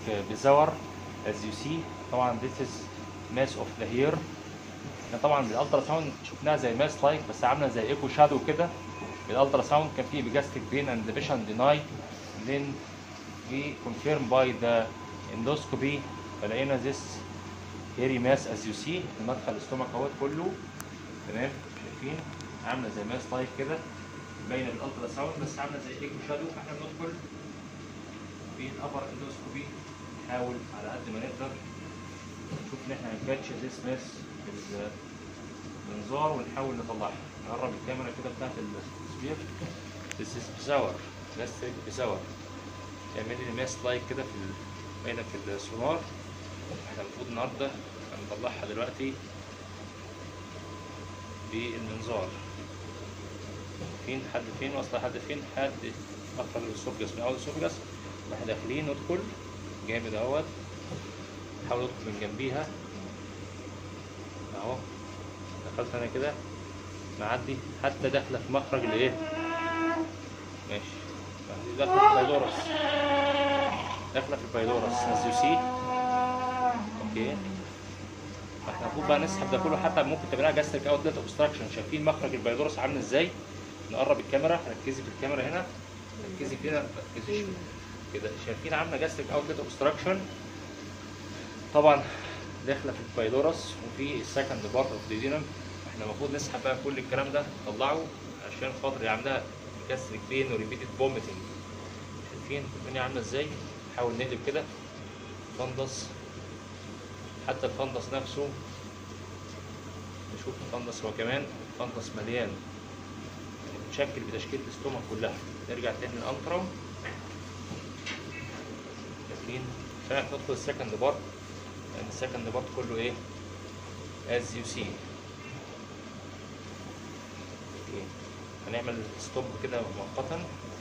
بزور as you see طبعا this is mass of the hair احنا طبعا بالالترا ساوند شفناها زي ماس لايك بس عامله زي ايكو شادو كده بالالترا ساوند كان في بيجاستيك بين اند patient deny then we confirm by the endoscopy فلقينا this hairy mass as you see المدخل الاستومك اهوت كله تمام شايفين عامله زي ماس لايك كده باينه بالالترا ساوند بس عامله زي ايكو شادو احنا بندخل في الابر اندوسكوبي نحاول على قد ما نقدر نشوف ان احنا هنكاتش ذيس ماس بالمنظار ونحاول نطلعها نقرب الكاميرا كده بتاعت التصوير This is بزور gastric بزور يعمل لي ماس لايك كده في ال- باينه في السونار احنا المفروض النهارده هنطلعها دلوقتي بالمنظار فين حد فين واصله حد فين حد مخرج الاسوفجس من اول الاسوفجس واحنا داخلين ندخل جامد اهوت نحاول ندخل من جنبيها اهو دخلت انا كده معدي حتى داخله في مخرج الايه ماشي دي داخله في البايلورس داخله في البايلورس as you see اوكي احنا المفروض بقى نسحب ده كله حتى ممكن تعملها جاستريك اوتلت اوبستراكشن شايفين مخرج البايلورس عامل ازاي نقرب الكاميرا ركزي في الكاميرا هنا ركزي كده ما تركزيش كده شايفين عامله جاستريك اوتلت اوبستراكشن طبعا داخله في البايلورس وفي السكند بارت اوف ديزينم احنا المفروض نسحب بقى كل الكلام ده نطلعه عشان خاطر عاملها جاستريك بين وريبيتد فوميتنج شايفين الدنيا عامله ازاي نحاول نقلب كده فندس حتى الفندس نفسه نشوف الفندس هو كمان الفندس مليان يعني متشكل بتشكيل الاستومك كلها نرجع تاني للانترم شايفين عشان ندخل السكند بارت لان السكند بارت كله ايه as you see اوكي هنعمل ستوب كده مؤقتا